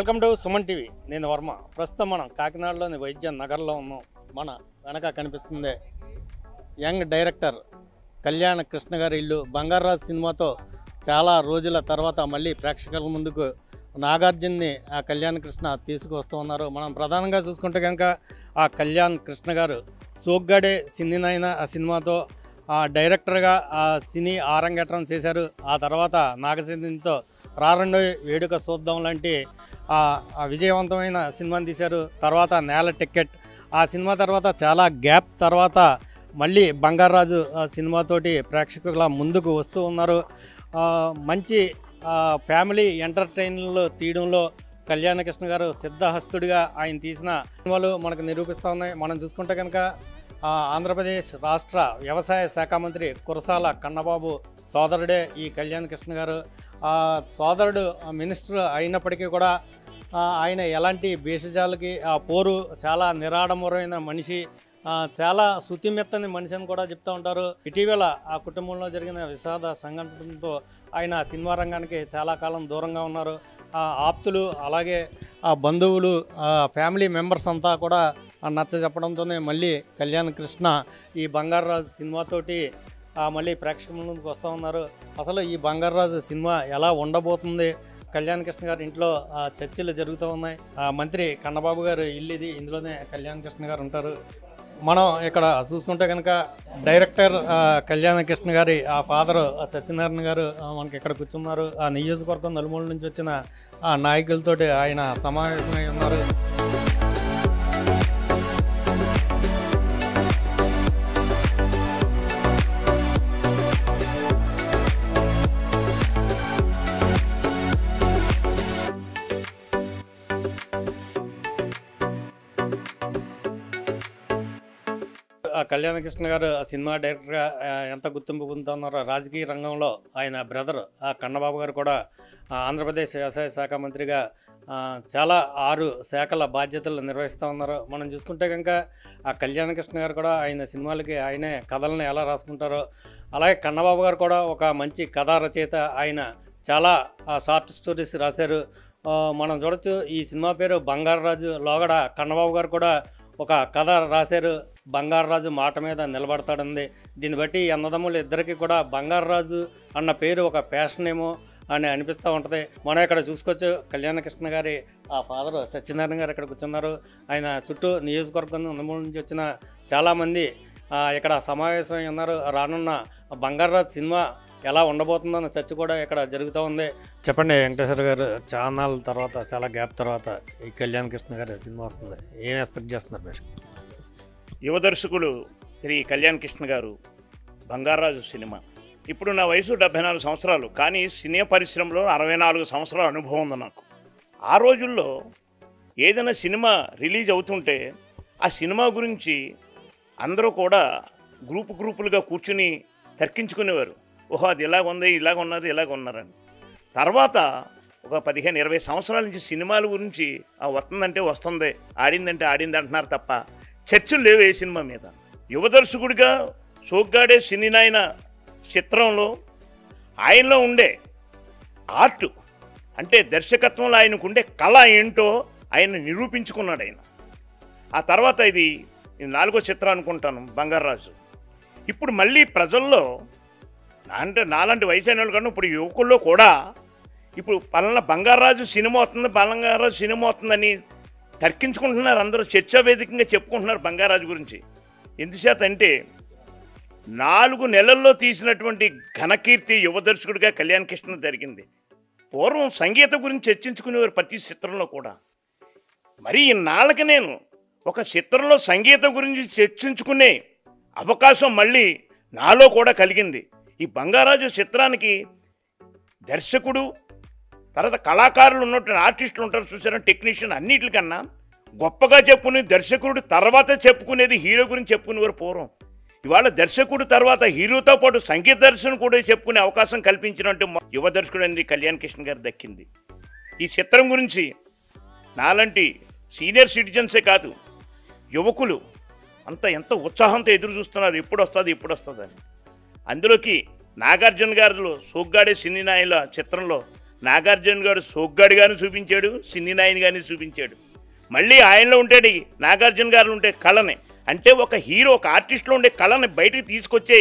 welcome to Suman TV నేను వర్మ ప్రస్తుతం మనం కాకినాడలోని వైద్య నగర్లో ఉన్నాం మన వెనక కనిపిస్తుంది యంగ్ డైరెక్టర్ కళ్యాణ్ కృష్ణ గారి ఇల్లు బంగారాజు సినిమాతో చాలా రోజుల తర్వాత మళ్ళీ ప్రేక్షకుల ముందుకు నాగార్జున్ని ఆ కళ్యాణ్ కృష్ణ తీసుకువస్తూ ఉన్నారు మనం ప్రధానంగా చూసుకుంటే కనుక ఆ కళ్యాణ్ కృష్ణ గారు సోగ్గాడే సినినాయన ఆ సినిమాతో ఆ డైరెక్టర్గా ఆ సినీ ఆరంగేట్రం చేశారు ఆ తర్వాత నాగసింధితో రారండో వేడుక చూద్దాం లాంటి ఆ ఆ విజయవంతమైన సినిమాని తీశారు తర్వాత నేల టికెట్ ఆ సినిమా తర్వాత చాలా గ్యాప్ తర్వాత మళ్ళీ బంగారాజు ఆ సినిమాతోటి ప్రేక్షకుల ముందుకు వస్తూ ఉన్నారు ఆ, మంచి ఆ, ఫ్యామిలీ ఎంటర్టైన్లు తీయడంలో కళ్యాణకృష్ణ గారు సిద్ధహస్తుడిగా ఆయన తీసిన సినిమాలు మనకు నిరూపిస్తూ ఉన్నాయి మనం చూసుకుంటే కనుక ఆ, ఆంధ్రప్రదేశ్ రాష్ట్ర వ్యవసాయ శాఖ మంత్రి కురసాల కన్నబాబు సోదరుడే ఈ కళ్యాణ్ కృష్ణ గారు ఆ సోదరుడు ఆ, మినిస్టర్ అయినప్పటికీ కూడా ఆ, ఆయన ఎలాంటి భేషజాలకి ఆ పోరు చాలా నిరాడంబరమైన మనిషి ఆ, చాలా శుతిమెత్తని మనిషి అని కూడా చెప్తూ ఉంటారు ఇటీవల ఆ కుటుంబంలో జరిగిన విషాద సంఘటనతో ఆయన సినిమా రంగానికి చాలా కాలం దూరంగా ఉన్నారు ఆ ఆప్తులు అలాగే ఆ బంధువులు ఆ ఫ్యామిలీ మెంబర్స్ అంతా కూడా ఆ నచ్చ చెప్పడంతోనే మళ్ళీ కళ్యాణ్ కృష్ణ ఈ బంగారాజు సినిమాతోటి ఆ, మళ్ళీ ప్రేక్షకుల ముందుకు వస్తూ ఉన్నారు అసలు ఈ బంగారాజు సినిమా ఎలా ఉండబోతుంది కళ్యాణ్ కృష్ణ గారి ఇంట్లో ఆ, చర్చలు జరుగుతూ ఉన్నాయి ఆ, మంత్రి కన్నబాబు గారు ఇల్లు ఇది ఇందులోనే కళ్యాణ్ కృష్ణ గారు ఉంటారు మనం ఇక్కడ చూసుకుంటే కనుక డైరెక్టర్ ఆ, కళ్యాణ కృష్ణ గారి ఆ ఫాదర్ సత్యనారాయణ గారు ఆ, మనకి ఇక్కడ కూర్చున్నారు ఆ నియోజకవర్గం నలుమూల నుంచి వచ్చిన ఆ నాయకులతోటి ఆయన సమావేశమై ఉన్నారు ఆ కళ్యాణ కృష్ణ గారు ఆ సినిమా డైరెక్టర్గా ఆ, ఎంత గుర్తింపు పొందుతున్నారో రాజకీయ రంగంలో ఆయన బ్రదర్ ఆ కన్నబాబు గారు కూడా ఆ, ఆంధ్రప్రదేశ్ వ్యవసాయ శాఖ మంత్రిగా ఆ, చాలా ఆరు శాఖల బాధ్యతలు నిర్వహిస్తూ ఉన్నారు మనం చూసుకుంటే కనుక ఆ కళ్యాణ కృష్ణ గారు కూడా ఆయన సినిమాలకి ఆయనే కథలను ఎలా రాసుకుంటారో అలాగే కన్నబాబు గారు కూడా ఒక మంచి కథా రచయిత ఆయన చాలా షార్ట్ స్టోరీస్ రాశారు ఆ, మనం చూడొచ్చు ఈ సినిమా పేరు బంగారరాజు లోగడ కన్నబాబు గారు కూడా ఒక కథ రాశారు బంగారరాజు మాట మీద నిలబడతాడంది దీన్ని బట్టి ఈ అన్నదమ్ములు ఇద్దరికి కూడా బంగారరాజు అన్న పేరు ఒక ప్యాషన్ ఏమో అని అనిపిస్తూ ఉంటుంది మనం ఇక్కడ చూసుకోవచ్చు కళ్యాణకృష్ణ గారి ఆ ఫాదర్ సత్యనారాయణ గారు ఇక్కడ కూర్చున్నారు ఆయన చుట్టూ నియోజకవర్గం నలుమూల నుంచి వచ్చిన చాలామంది ఆ, ఇక్కడ సమావేశమై ఉన్నారు రానున్న బంగారరాజు సినిమా ఎలా ఉండబోతుందన్న చర్చ కూడా ఇక్కడ జరుగుతూ ఉంది చెప్పండి వెంకటేశ్వర గారు చాలా తర్వాత చాలా గ్యాప్ తర్వాత ఈ కళ్యాణ్ కృష్ణ గారి సినిమా వస్తుంది ఏం ఎక్స్పెక్ట్ చేస్తున్నారు మీరు యువ దర్శకులు శ్రీ కళ్యాణ్ కృష్ణ గారు బంగారాజు సినిమా ఇప్పుడు నా వయసు డెబ్బై నాలుగు సంవత్సరాలు కానీ సినీ పరిశ్రమలో అరవై నాలుగు సంవత్సరాల అనుభవం ఉంది నాకు ఆ రోజుల్లో ఏదైనా సినిమా రిలీజ్ అవుతుంటే ఆ సినిమా గురించి అందరూ కూడా గ్రూపు గ్రూపులుగా కూర్చుని తర్కించుకునేవారు ఓహో అది ఇలాగ ఉంది ఇలాగ ఉన్నది ఇలాగ ఉన్నారని తర్వాత ఒక పదిహేను ఇరవై సంవత్సరాల నుంచి సినిమాల గురించి ఆ వస్తుందంటే వస్తుంది ఆడిందంటే ఆడింది అంటున్నారు తప్ప చర్చలు లేవు ఏ సినిమా మీద యువ దర్శకుడిగా సోగ్గాడే సినీ నాయన చిత్రంలో ఆయనలో ఉండే ఆర్ట్ అంటే దర్శకత్వంలో ఆయనకు ఉండే కళ ఏంటో ఆయన నిరూపించుకున్నాడు ఆయన ఆ తర్వాత ఇది ఇది నాలుగో చిత్రం అనుకుంటాను బంగారాజు ఇప్పుడు మళ్ళీ ప్రజల్లో అంటే నాలాంటి వయసు అయిన వాళ్ళు కన్నా ఇప్పుడు యువకుల్లో కూడా ఇప్పుడు పలానా బంగారాజు సినిమా వస్తుంది బంగారాజు సినిమా వస్తుందని తర్కించుకుంటున్నారు అందరూ చర్చా వేదికగా చెప్పుకుంటున్నారు బంగారాజు గురించి ఎందుచేత అంటే నాలుగు నెలల్లో తీసినటువంటి ఘనకీర్తి యువ దర్శకుడిగా కళ్యాణ్ కృష్ణ జరిగింది పూర్వం సంగీతం గురించి చర్చించుకునేవారు ప్రతి చిత్రంలో కూడా మరి ఇన్నాళ్ళకి నేను ఒక చిత్రంలో సంగీతం గురించి చర్చించుకునే అవకాశం మళ్ళీ నాలో కూడా కలిగింది ఈ బంగారాజు చిత్రానికి దర్శకుడు తర్వాత కళాకారులు ఉన్నటువంటి ఆర్టిస్టులు ఉంటారు చూసారా టెక్నీషియన్ అన్నిటికన్నా గొప్పగా చెప్పుకునే దర్శకుడు తర్వాత చెప్పుకునేది హీరో గురించి చెప్పుకునేవారు పూర్వం ఇవాళ దర్శకుడు తర్వాత హీరోతో పాటు సంగీత దర్శనం కూడా చెప్పుకునే అవకాశం కల్పించినట్టు మా యువ దర్శకుడు అనేది కళ్యాణ్ కృష్ణ గారు దక్కింది ఈ చిత్రం గురించి నాలాంటి సీనియర్ సిటిజన్సే కాదు యువకులు అంత ఎంత ఉత్సాహంతో ఎదురు చూస్తున్నారు ఎప్పుడు వస్తుంది ఎప్పుడు వస్తుంది అని అందులోకి నాగార్జున గారిలో సోగ్గాడే సినీ నాయల చిత్రంలో నాగార్జున గారు సోగ్గాడిగాను చూపించాడు సిన్ని నాయని గారిని చూపించాడు మళ్ళీ ఆయనలో ఉంటాడు ఈ నాగార్జున గారు ఉంటే కళని అంటే ఒక హీరో ఒక ఆర్టిస్ట్లో ఉండే కళని బయటికి తీసుకొచ్చే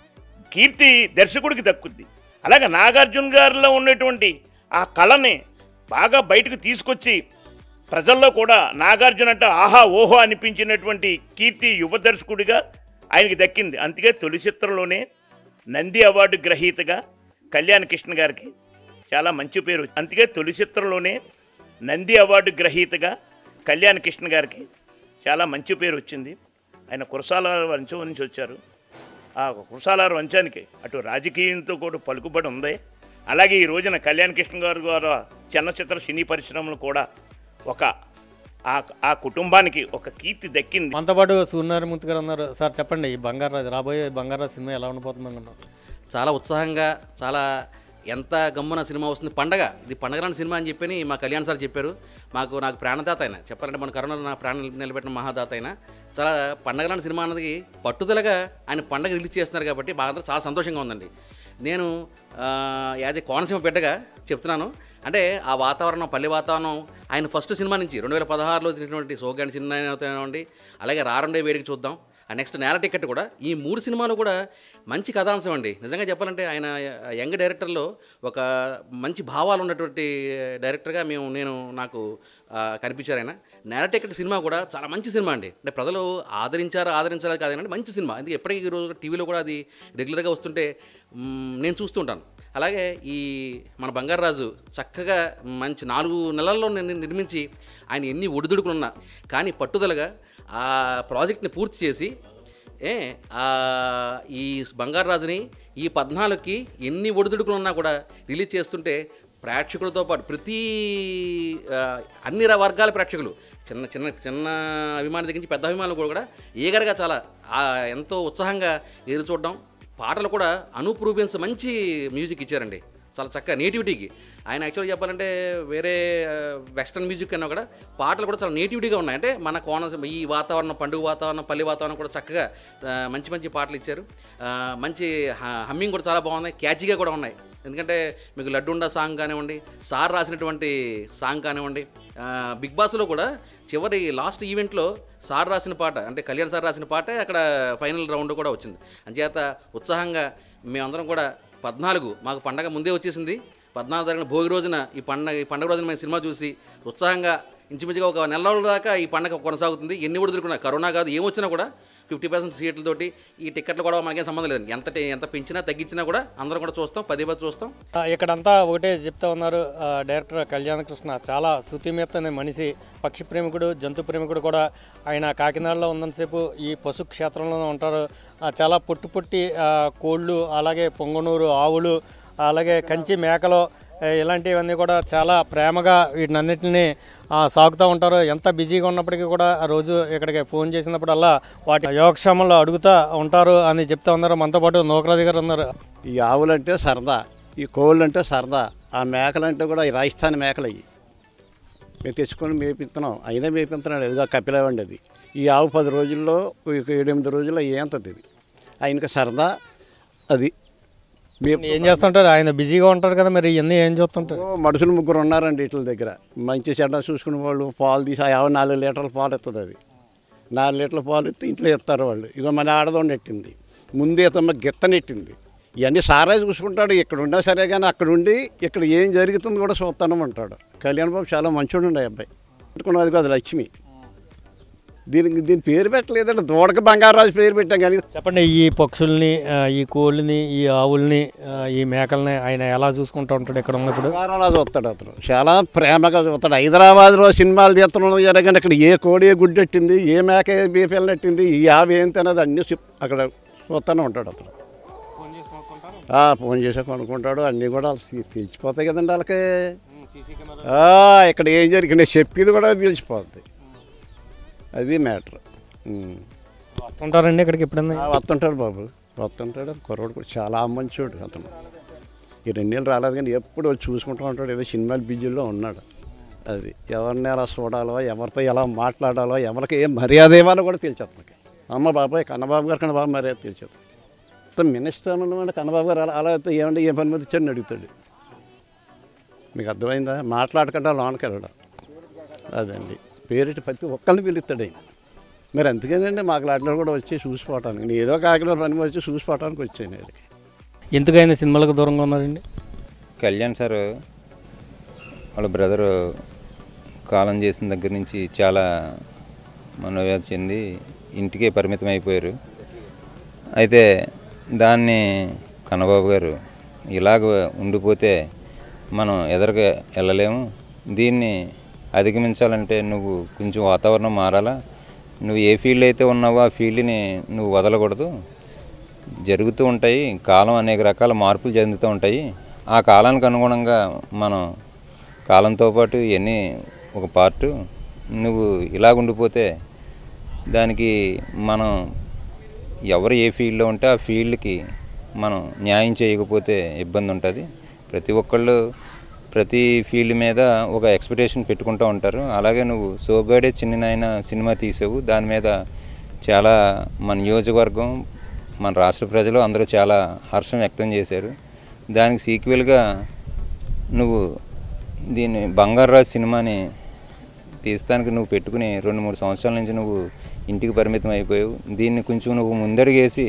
కీర్తి దర్శకుడికి దక్కుద్ది అలాగే నాగార్జున గారిలో ఉన్నటువంటి ఆ కళని బాగా బయటకు తీసుకొచ్చి ప్రజల్లో కూడా నాగార్జున అంటే ఆహా ఓహో అనిపించినటువంటి కీర్తి యువ దర్శకుడిగా ఆయనకి దక్కింది అందుకే తొలి చిత్రంలోనే నంది అవార్డు గ్రహీతగా కళ్యాణ్ కృష్ణ గారికి చాలా మంచి పేరు అందుకే తొలి చిత్రంలోనే నంది అవార్డు గ్రహీతగా కళ్యాణ్ కృష్ణ గారికి చాలా మంచి పేరు వచ్చింది ఆయన కురసాల వంశం నుంచి వచ్చారు ఆ కురసాల వంశానికి అటు రాజకీయంతో కూడా పలుకుబడి ఉంది అలాగే ఈ రోజున కళ్యాణ్ కృష్ణ గారు ద్వారా చలనచిత్ర సినీ పరిశ్రమలు కూడా ఒక ఆ ఆ కుటుంబానికి ఒక కీర్తి దక్కింది మనతో పాటు సూర్యనారాయణమూర్తి గారు ఉన్నారు సార్ చెప్పండి ఈ బంగారాజు రాబోయే బంగారాజు సినిమా ఎలా ఉండబోతుంది అనుకున్నారు చాలా ఉత్సాహంగా చాలా ఎంత గమ్మున సినిమా వస్తుంది పండగ ఇది పండగ లాంటి సినిమా అని చెప్పని మా కళ్యాణ్ సార్ చెప్పారు మాకు నాకు ప్రాణదాత అయిన చెప్పాలంటే మన కరోనాలో నా ప్రాణం నిలబెట్టిన మహాదాత అయిన చాలా పండగ లాంటి సినిమా అన్నది పట్టుదలగా ఆయన పండగ రిలీజ్ చేస్తున్నారు కాబట్టి బాగా చాలా సంతోషంగా ఉందండి నేను యాజ్ ఏ కోనసీమ బిడ్డగా చెప్తున్నాను అంటే ఆ వాతావరణం పల్లె వాతావరణం ఆయన ఫస్ట్ సినిమా నుంచి రెండు వేల పదహారులో వచ్చినటువంటి సోగాని సినిమా అవుతాయండి అలాగే రారండే వేడికి చూద్దాం ఆ నెక్స్ట్ నేల టికెట్ కూడా ఈ మూడు సినిమాలు కూడా మంచి కథాంశం అండి నిజంగా చెప్పాలంటే ఆయన యంగ్ డైరెక్టర్లో ఒక మంచి భావాలు ఉన్నటువంటి డైరెక్టర్గా మేము నేను నాకు ఆ, కనిపించారు ఆయన నేల టికెట్ సినిమా కూడా చాలా మంచి సినిమా అండి అంటే ప్రజలు ఆదరించారు ఆదరించారు కాదండి మంచి సినిమా ఎందుకంటే ఎప్పటికీ ఈ రోజు టీవీలో కూడా అది రెగ్యులర్గా వస్తుంటే మ్, నేను చూస్తుంటాను అలాగే ఈ మన బంగారాజు చక్కగా మంచి నాలుగు నెలల్లో నిర్- నిర్మించి ఆయన ఎన్ని ఒడిదుడుకులున్నా కానీ పట్టుదలగా ఆ ప్రాజెక్ట్ని పూర్తి చేసి ఏ ఆ, ఈ బంగారాజుని ఈ పద్నాలుగుకి ఎన్ని ఒడిదుడుకులు ఉన్నా కూడా రిలీజ్ చేస్తుంటే ప్రేక్షకులతో పాటు ప్రతి ఆ, అన్ని ర- వర్గాల ప్రేక్షకులు చిన్న చిన్న చిన్న అభిమాని దగ్గర నుంచి పెద్ద అభిమానులు కూడా కూడా ఈగర్గా చాలా ఆ, ఎంతో ఉత్సాహంగా ఎదురు చూడడం పాటలు కూడా అనూప్ రూబెన్స్ మంచి మ్యూజిక్ ఇచ్చారండి చాలా చక్కగా నేటివిటీకి ఆయన యాక్చువల్గా చెప్పాలంటే వేరే ఆ, వెస్ట్రన్ మ్యూజిక్ కన్నా కూడా పాటలు కూడా చాలా నేటివిటీగా ఉన్నాయి అంటే మన కోనసీమ ఈ వాతావరణం పండుగ వాతావరణం పల్లి వాతావరణం కూడా చక్కగా ఆ, మంచి మంచి పాటలు ఇచ్చారు ఆ, మంచి హ- హమ్మింగ్ కూడా చాలా బాగున్నాయి క్యాచీగా కూడా ఉన్నాయి ఎందుకంటే మీకు లడ్డుండా సాంగ్ కానివ్వండి సార్ రాసినటువంటి సాంగ్ కానివ్వండి ఆ, బిగ్ బాస్లో కూడా చివరి లాస్ట్ ఈవెంట్లో సార్ రాసిన పాట అంటే కళ్యాణ్ సార్ రాసిన పాటే అక్కడ ఫైనల్ రౌండ్ కూడా వచ్చింది అంచేత ఉత్సాహంగా మేమందరం కూడా పద్నాలుగు మాకు పండగ ముందే వచ్చేసింది పద్నాలుగు తారీఖున భోగి రోజున ఈ పండగ ఈ పండగ రోజున మేము సినిమా చూసి ఉత్సాహంగా ఇంచుమించుగా ఒక నెల రోజుల దాకా ఈ పండగ కొనసాగుతుంది ఎన్ని ఒడిదుడుకున్నా కరోనా కాదు ఏమొచ్చినా కూడా ఫిఫ్టీ పర్సెంట్ సీట్లతోటి ఈ టికెట్లు కూడా మనకేం సంబంధం లేదండి ఎంత ఎంత పెంచినా తగ్గించినా కూడా అందరం కూడా చూస్తాం పదే పది చూస్తాం ఆ, ఇక్కడంతా ఒకటే చెప్తా ఉన్నారు ఆ, డైరెక్టర్ కళ్యాణ కృష్ణ చాలా శుతిమెత్తని మనిషి పక్షి ప్రేమికుడు జంతు ప్రేమికుడు కూడా ఆయన కాకినాడలో ఉన్నంతసేపు ఈ పశు క్షేత్రంలోనే ఉంటారు ఆ, చాలా పొట్టి పొట్టి ఆ, కోళ్ళు అలాగే పొంగనూరు ఆవులు అలాగే కంచి మేకలు ఏ, ఇలాంటివన్నీ కూడా చాలా ప్రేమగా వీటినన్నిటిని ఆ, సాగుతూ ఉంటారు ఎంత బిజీగా ఉన్నప్పటికీ కూడా ఆ రోజు ఇక్కడికి ఫోన్ చేసినప్పుడల్లా వాటి యోగక్షేమంలో అడుగుతూ ఉంటారు అని చెప్తా ఉన్నారు మనతో పాటు నూకరాజు గారు ఉన్నారు ఈ ఆవులంటే సరదా ఈ కోళ్ళు అంటే సరదా ఆ మేకలంటే కూడా ఈ రాజస్థాన్ మేకలు అయ్యి మేము తెచ్చుకొని మేపిస్తున్నాం అయినా మేపిస్తున్నాడు ఏదో కపిలవండి అది ఈ ఆవు పది రోజుల్లో ఒక ఏడెనిమిది రోజుల్లో ఏంతది ఇది ఆయనకి సరదా అది మేము ఏం చేస్తుంటారు ఆయన బిజీగా ఉంటారు కదా మరి ఇవన్నీ ఏం చూస్తుంటారు మనుషులు ముగ్గురు ఉన్నారండి వీటి దగ్గర మంచి చెడ్డ చూసుకునే వాళ్ళు పాలు తీసి ఆ ఆవు నాలుగు లీటర్ల పాలు ఎత్తుంది అది నాలుగు లీటర్ల పాలు ఎత్తి ఇంట్లో ఎత్తారు వాళ్ళు ఇక మన ఆడదో నెట్టింది ముందే తమ గిత్త నెట్టింది ఇవన్నీ సారా చూసుకుంటాడు ఇక్కడ ఉన్నా సరే కానీ అక్కడ ఉండి ఇక్కడ ఏం జరుగుతుంది కూడా చూస్తానమంటాడు కళ్యాణ్ బాబు చాలా మంచోడు ఉండే అబ్బాయి పెట్టుకున్నది కాదు లక్ష్మి దీనికి దీని పేరు పెట్టలేదంటే దూడకి బంగారాజు పేరు పెట్టాం కానీ చెప్పండి ఈ పక్షుల్ని ఆ, ఈ కోళ్ళని ఈ ఆవుల్ని ఆ, ఈ మేకల్ని ఆయన ఎలా చూసుకుంటూ ఉంటాడు ఇక్కడ ఉన్నప్పుడు బంగారంలా చూస్తాడు అతను చాలా ప్రేమగా చూస్తాడు హైదరాబాద్లో సినిమాలు తీస్తున్నాం జరగండి అక్కడ ఏ కోడి ఏ గుడ్డు ఎట్టింది ఏ మేక ఏ బీపీఎల్ నెట్టింది ఈ ఆవి ఏంటి అనేది అన్నీ చెప్ అక్కడ చూస్తూనే ఉంటాడు అతను ఆ, ఫోన్ చేసి కొనుక్కుంటాడు అన్నీ కూడా వాళ్ళకి తెలిసిపోతాయి కదండి వాళ్ళకి ఆ, ఇక్కడ ఏం జరిగింది చెప్పేది కూడా తెలిసిపోద్ది అది మ్యాటర్ వస్తుంటారండి ఇక్కడికి ఎప్పుడన్నా వస్తుంటాడు బాబు వస్తుంటాడు కుర్రోడు కూడా చాలా మంచోడు అతను ఈ రెండేళ్ళు రాలేదు కానీ ఎప్పుడు వచ్చి చూసుకుంటూ ఉంటాడు ఏదో సినిమాలు బిజీలో ఉన్నాడు అది ఎవరిని ఎలా చూడాలో ఎవరితో ఎలా మాట్లాడాలో ఎవరికి ఏం మర్యాద ఇవ్వాలో కూడా తెలిసి అతనికి అమ్మ బాబాయ్ కన్నబాబు గారు కన్నబాబు మర్యాద తెలిసేది మినిస్టర్ ఉన్నమాట కన్నబాబు గారు అలా అలా అయితే ఏమంటే ఏ పని మీద ఇచ్చాడని అడుగుతాడు మీకు అర్థమైందా మాట్లాడకుండా లోనకి వెళ్ళడం అదండి పేరిటి ప్రతి ఒక్కరిని పిలుస్తాడు ఆయన మరి అందుకేనండి మాకు లాంటిలో కూడా వచ్చి చూసిపోవటానికి నేను ఏదో కాకిలో పని వచ్చి చూసిపోవటానికి వచ్చాను ఇక్కడికి ఎందుకైనా సినిమాలకు దూరంగా ఉన్నారండి కళ్యాణ్ సార్ వాళ్ళ బ్రదరు కాలం చేసిన దగ్గర నుంచి చాలా మనోవ్యాధి చెంది ఇంటికే పరిమితం అయిపోయారు అయితే దాన్ని కన్నబాబు గారు ఇలాగ ఉండిపోతే మనం ఎదరగా వెళ్ళలేము దీన్ని అధిగమించాలంటే నువ్వు కొంచెం వాతావరణం మారాలా నువ్వు ఏ ఫీల్డ్ అయితే ఉన్నావో ఆ ఫీల్డ్ని నువ్వు వదలకూడదు జరుగుతూ ఉంటాయి కాలం అనేక రకాల మార్పులు చెందుతూ ఉంటాయి ఆ కాలానికి అనుగుణంగా మనం కాలంతో పాటు ఇవన్నీ ఒక పార్టు నువ్వు ఇలాగ ఉండిపోతే దానికి మనం ఎవరు ఏ ఫీల్డ్లో ఉంటే ఆ ఫీల్డ్కి మనం న్యాయం చేయకపోతే ఇబ్బంది ఉంటుంది ప్రతి ఒక్కళ్ళు ప్రతి ఫీల్డ్ మీద ఒక ఎక్స్పెక్టేషన్ పెట్టుకుంటూ ఉంటారు అలాగే నువ్వు సోబడే చిన్న నాయన సినిమా తీసావు దాని మీద చాలా మన నియోజకవర్గం మన రాష్ట్ర ప్రజలు అందరూ చాలా హర్షం వ్యక్తం చేశారు దానికి సీక్వెల్గా నువ్వు దీన్ని బంగారాజు సినిమాని తీస్తానికి నువ్వు పెట్టుకుని రెండు మూడు సంవత్సరాల నుంచి నువ్వు ఇంటికి పరిమితం అయిపోయావు దీన్ని కొంచెం నువ్వు ముందడుగేసి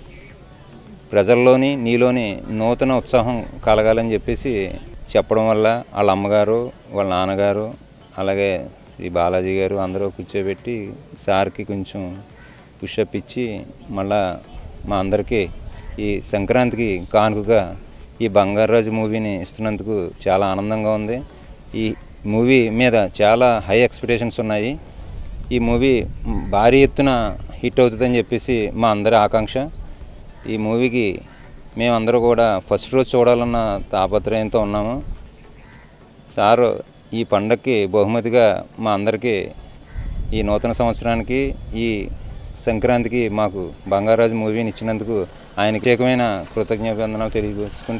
ప్రజల్లోని నీలోని నూతన ఉత్సాహం కలగాలని చెప్పేసి చెప్పడం వల్ల వాళ్ళ అమ్మగారు వాళ్ళ నాన్నగారు అలాగే శ్రీ బాలాజీ గారు అందరూ కూర్చోబెట్టి సార్కి కొంచెం పుషప్ ఇచ్చి మళ్ళా మా అందరికీ ఈ సంక్రాంతికి కానుకగా ఈ బంగారాజు మూవీని ఇస్తున్నందుకు చాలా ఆనందంగా ఉంది ఈ మూవీ మీద చాలా హై ఎక్స్పెక్టేషన్స్ ఉన్నాయి ఈ మూవీ భారీ ఎత్తున హిట్ అవుతుందని చెప్పేసి మా అందరి ఆకాంక్ష ఈ మూవీకి మేమందరూ కూడా ఫస్ట్ రోజు చూడాలన్న తాపత్రయంతో ఉన్నాము సారు ఈ పండగకి బహుమతిగా మా అందరికీ ఈ నూతన సంవత్సరానికి ఈ సంక్రాంతికి మాకు బంగారాజు మూవీని ఇచ్చినందుకు ఆయనకి ప్రత్యేకమైన కృతజ్ఞాభివందనాలు తెలియజేసుకుంటూ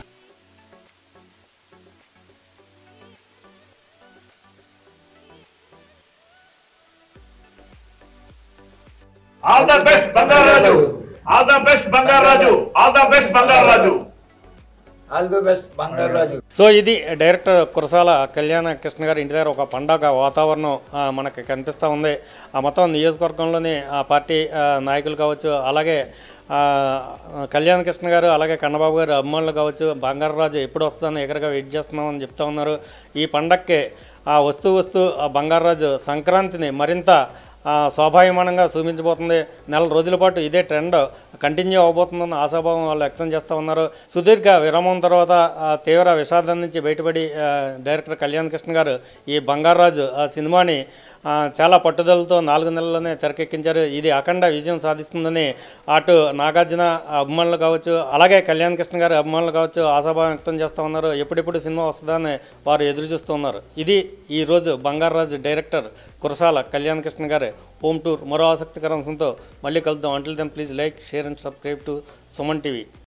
all the best Bangarraju all the best Bangarraju all the best Bangarraju all the best Bangaru Raju so ఇది డైరెక్టర్ కురసాల కళ్యాణ కృష్ణ గారి ఇంటి దగ్గర ఒక పండగ వాతావరణం ఆ, మనకి కనిపిస్తూ ఉంది ఆ మొత్తం నియోజకవర్గంలోని ఆ పార్టీ ఆ, నాయకులు కావచ్చు అలాగే ఆ, కళ్యాణ కృష్ణ గారు అలాగే కన్నబాబు గారు అభిమానులు కావచ్చు బంగారరాజు ఎప్పుడు వస్తుందని ఎగరగా వెయిట్ చేస్తున్నామని చెప్తా ఉన్నారు ఈ పండగకి ఆ వస్తూ వస్తూ ఆ బంగారరాజు సంక్రాంతిని మరింత ఆ, శోభాయమానంగా చూపించబోతుంది నెల రోజుల పాటు ఇదే ట్రెండ్ కంటిన్యూ అవబోతుందన్న ఆశాభావం వాళ్ళు వ్యక్తం చేస్తూ ఉన్నారు సుదీర్ఘ విరామం తర్వాత ఆ, తీవ్ర విషాదం నుంచి బయటపడి ఆ, డైరెక్టర్ కళ్యాణ్ కృష్ణ గారు ఈ బంగారాజు ఆ సినిమాని ఆ, చాలా పట్టుదలతో నాలుగు నెలల్లోనే తెరకెక్కించారు ఇది అఖండ విజయం సాధిస్తుందని అటు నాగార్జున అభిమానులు కావచ్చు అలాగే కళ్యాణ్ కృష్ణ గారి అభిమానులు కావచ్చు ఆశాభావం వ్యక్తం చేస్తూ ఉన్నారు ఎప్పుడెప్పుడు సినిమా వస్తుందని వారు ఎదురు చూస్తూ ఉన్నారు ఇది ఈరోజు బంగారాజు డైరెక్టర్ కురసాల కళ్యాణ్ కృష్ణ గారి హోమ్ టూర్ మరో ఆసక్తికర అంశంతో మళ్ళీ కలుద్దాం until then please like share and subscribe to Suman TV